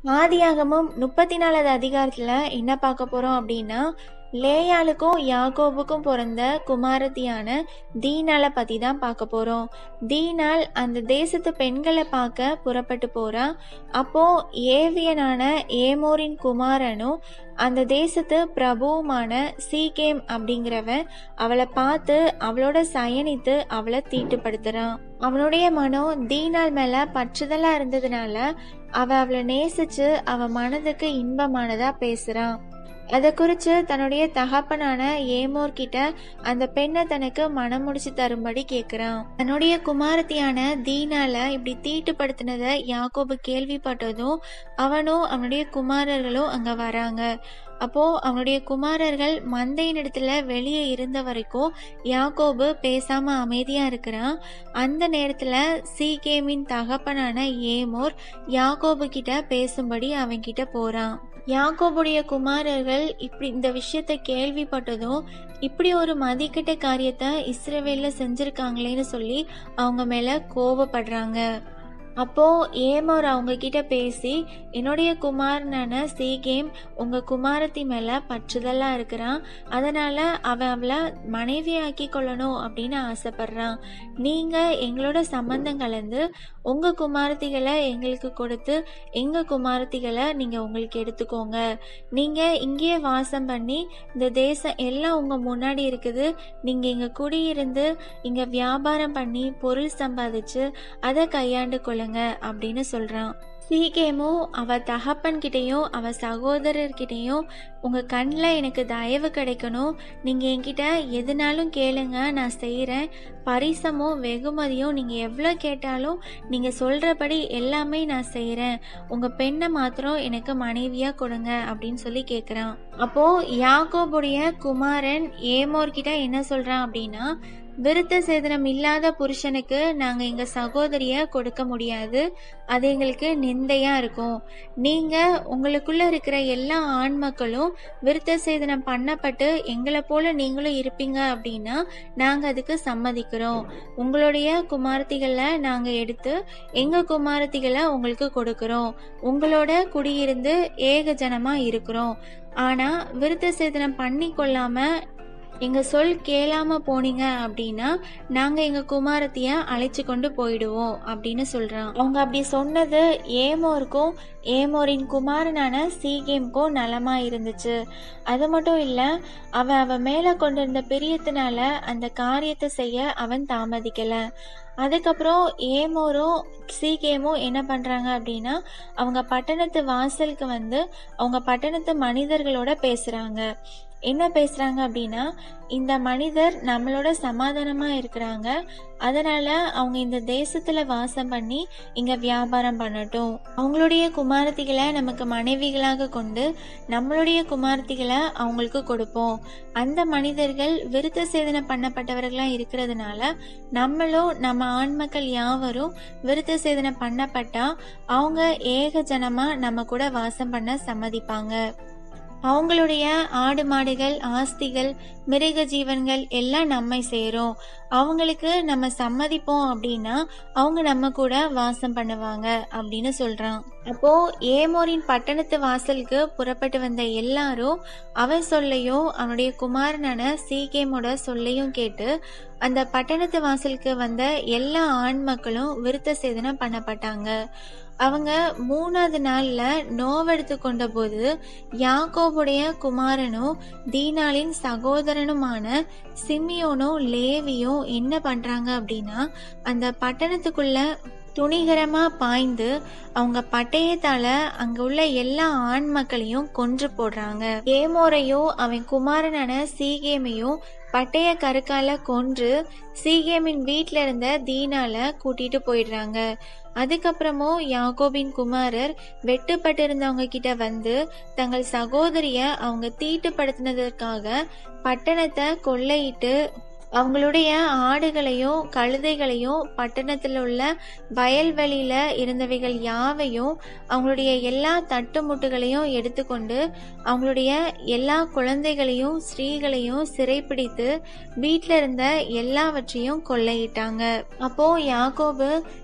ஆதியாகமம் முப்பத்தி நாலாவது அதிகாரத்தில் என்ன பார்க்க போகிறோம் அப்படின்னா லேயாளுக்கும் யாக்கோபுக்கும் பிறந்த குமாரத்தியான தீனாலை பற்றி தான் பார்க்க போகிறோம் தீனாள் அந்த தேசத்து பெண்களை பார்க்க புறப்பட்டு போகிறா அப்போ ஏவியனான ஏமோரின் குமாரனும் அந்த தேசத்து பிரபுவுமான சீகேம் அப்படிங்கிறவன் அவளை பார்த்து அவளோட சயனித்து அவளை தீட்டுப்படுத்துறான் அவனுடைய மனம் தீனாள் மேல பற்றுதலா இருந்ததுனால அவ அவளை நேசிச்சு அவ மனதுக்கு இன்பமானதா பேசுறான் அதை குறித்து தன்னுடைய தகப்பனான ஏமோர் கிட்ட அந்த பெண்ணை தனக்கு மனம் முடிச்சு தரும்படி கேட்குறான் தன்னுடைய குமாரத்தியான தீனால இப்படி தீட்டுப்படுத்தினதை யாக்கோபு கேள்விப்பட்டதும் அவனும் அவனுடைய குமாரர்களும் அங்க வராங்க அப்போ அவனுடைய குமாரர்கள் மந்தையின் இடத்துல வெளியே இருந்த வரைக்கும் யாக்கோபு பேசாம அமைதியா இருக்கிறான் அந்த நேரத்துல சீகேமின் தகப்பனான ஏமோர் யாக்கோபு கிட்ட பேசும்படி அவன் கிட்ட போறான் யாக்கோபுடைய குமாரர்கள் இப்படி இந்த விஷயத்தை கேள்விப்பட்டதும் இப்படி ஒரு மதிக்கட்ட காரியத்தை இஸ்ரேவேல்ல செஞ்சிருக்காங்களேன்னு சொல்லி அவங்க மேல கோபப்படுறாங்க அப்போ ஏமோர் அவங்க கிட்ட பேசி என்னுடைய குமாரனான சீகேம் உங்க குமாரத்தி மேல பற்றுதலா இருக்கிறான் அதனால அவன் அவளை மனைவியாக்கி கொள்ளணும் அப்படின்னு ஆசைப்படுறான் நீங்க எங்களோட சம்பந்தம் கலந்து உங்க குமாரத்திகளை எங்களுக்கு கொடுத்து எங்க குமாரத்திகளை நீங்க உங்களுக்கு எடுத்துக்கோங்க நீங்க இங்கேயே வாசம் பண்ணி இந்த தேசம் எல்லாம் உங்க முன்னாடி இருக்குது நீங்க இங்க குடியிருந்து இங்க வியாபாரம் பண்ணி பொருள் சம்பாதிச்சு அதை கையாண்டு கொள்ளுங்க அப்படின்னு சொல்றான் சீக்கியமும் அவ தகப்பன் கிட்டேயும் அவ சகோதரர்கிட்டயும் உங்க கண்ணில் எனக்கு தயவு கிடைக்கணும் நீங்க என்கிட்ட எதுனாலும் கேளுங்க நான் செய்கிறேன் பரிசமும் வெகுமதியும் நீங்க எவ்வளோ கேட்டாலும் நீங்க சொல்றபடி எல்லாமே நான் செய்கிறேன் உங்க பெண்ணை மாத்திரம் எனக்கு மனைவியா கொடுங்க அப்படின்னு சொல்லி கேட்குறான் அப்போ யாக்கோபுடைய குமாரன் ஏமோர் கிட்ட என்ன சொல்றான் அப்படின்னா விருத்த சேதனம் இல்லாத புருஷனுக்கு நாங்கள் எங்கள் சகோதரிய கொடுக்க முடியாது அது எங்களுக்கு நிந்தையாக இருக்கும் நீங்கள் உங்களுக்குள்ள இருக்கிற எல்லா ஆண் மக்களும் விருத்த சேதனம் பண்ணப்பட்டு எங்களை போல நீங்களும் இருப்பீங்க அப்படின்னா நாங்கள் அதுக்கு சம்மதிக்கிறோம் உங்களுடைய குமாரத்திகளை நாங்கள் எடுத்து எங்கள் குமாரத்திகளை உங்களுக்கு கொடுக்குறோம் உங்களோட குடியிருந்து ஏக ஜனமாக இருக்கிறோம் ஆனால் விருத்த சேதனம் பண்ணி கொள்ளாமல் எங்க சொல் கேளாம போனீங்க அப்படின்னா நாங்க எங்க குமாரத்திய அழைச்சு கொண்டு போயிடுவோம் அப்படின்னு சொல்றான் அவங்க அப்படி சொன்னது ஏமோருக்கும் ஏமோரின் குமாரனான சீகேம்க்கும் நலமா இருந்துச்சு அது மட்டும் இல்ல அவன் அவன் மேல கொண்டிருந்த பிரியத்தினால அந்த காரியத்தை செய்ய அவன் தாமதிக்கல அதுக்கப்புறம் ஏமோரும் சீகேமும் என்ன பண்றாங்க அப்படின்னா அவங்க பட்டணத்து வாசலுக்கு வந்து அவங்க பட்டணத்து மனிதர்களோட பேசுறாங்க என்ன பேசுறாங்க அப்படின்னா இந்த மனிதர் நம்மளோட சமாதானமா இருக்கிறாங்க அதனால அவங்க இந்த தேசத்துல வாசம் பண்ணி இங்க வியாபாரம் பண்ணட்டும் அவங்களுடைய குமாரத்திகளை நமக்கு மனைவிகளாக கொண்டு நம்மளுடைய குமாரத்திகளை அவங்களுக்கு கொடுப்போம் அந்த மனிதர்கள் விருத்த சேதனை பண்ணப்பட்டவர்களா இருக்கிறதுனால நம்மளும் நம்ம ஆண்மக்கள் யாவரும் விருத்த சேதனை பண்ணப்பட்டா அவங்க ஏக ஜனமா நம்ம கூட வாசம் பண்ண சம்மதிப்பாங்க அவங்களுடைய ஆடு மாடுகள் ஆஸ்திகள் மிருக ஜீவன்கள் எல்லாம் நம்மை சேரும் அவங்களுக்கு நம்ம சம்மதிப்போம் அப்படின்னா அவங்க நம்ம கூட வாசம் பண்ணுவாங்க அப்படின்னு சொல்றான் அப்போ ஏமோரின் பட்டணத்து வாசலுக்கு புறப்பட்டு வந்த எல்லாரும் அவன் சொல்லையும் அவனுடைய குமாரனான சீகேமோட சொல்லையும் கேட்டு அந்த பட்டணத்து வாசலுக்கு வந்த எல்லா ஆண் மக்களும் விருத்த சேதனம் பண்ணப்பட்டாங்க அவங்க மூணாவது நாள்ல நோவெடுத்து கொண்ட போது யாக்கோபுடைய குமாரனும் தீனாலின் சகோதரனுமான சிமியோனும் லேவியும் என்ன பண்றாங்க அப்படின்னா அந்த பட்டணத்துக்குள்ள துணிகரமா பாய்ந்து அவங்க பட்டயத்தால அங்க உள்ள எல்லா ஆண் மக்களையும் கொன்று போடுறாங்க ஏமோரையும் அவன் குமாரனான சீகேமையும் பட்டய கருக்கால கொன்று சீகேமின் வீட்ல இருந்த தீனால கூட்டிட்டு போயிடுறாங்க அதுக்கப்புறமும் யாக்கோபின் குமாரர் வெட்டுப்பட்டிருந்தவங்க கிட்ட வந்து தங்கள் சகோதரிய அவங்க தீட்டுப்படுத்தினதற்காக பட்டணத்தை கொள்ளையிட்டு அவங்களுடைய ஆடுகளையும் கழுதைகளையும் பட்டணத்தில் உள்ள வயல்வெளியில இருந்தவைகள் யாவையும் அவங்களுடைய எல்லா தட்டுமுட்டுகளையும் எடுத்துக்கொண்டு அவங்களுடைய எல்லா குழந்தைகளையும் ஸ்ரீகளையும் சிறைப்பிடித்து வீட்டில் இருந்த எல்லாவற்றையும் கொள்ளையிட்டாங்க அப்போ யாக்கோபு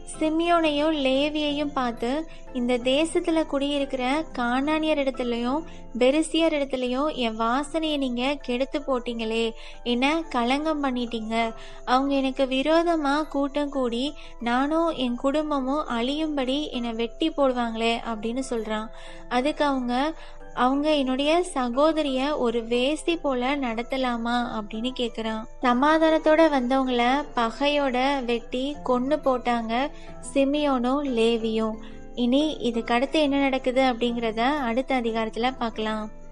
சிமியோனையும் லேவியையும் பார்த்து இந்த தேசத்துல குடியிருக்கிற கானானியர் இடத்துலையும் பெருசியர் இடத்துலையும் என் வாசனையை நீங்க கெடுத்து போட்டீங்களே என்ன கலங்கம் பண்ணிட்டீங்க அவங்க எனக்கு விரோதமா கூட்டம் கூடி நானும் என் குடும்பமும் அழியும்படி என்னை வெட்டி போடுவாங்களே அப்படின்னு சொல்றான் அதுக்கு அவங்க அவங்க என்னுடைய சகோதரிய ஒரு வேசி போல நடத்தலாமா அப்படின்னு கேக்குறான் சமாதானத்தோட வந்தவங்கள பகையோட வெட்டி கொன்னு போட்டாங்க சிமியோனும் லேவியும் இனி இதுக்கு அடுத்து என்ன நடக்குது அப்படிங்கிறத அடுத்த அதிகாரத்துல பார்க்கலாம்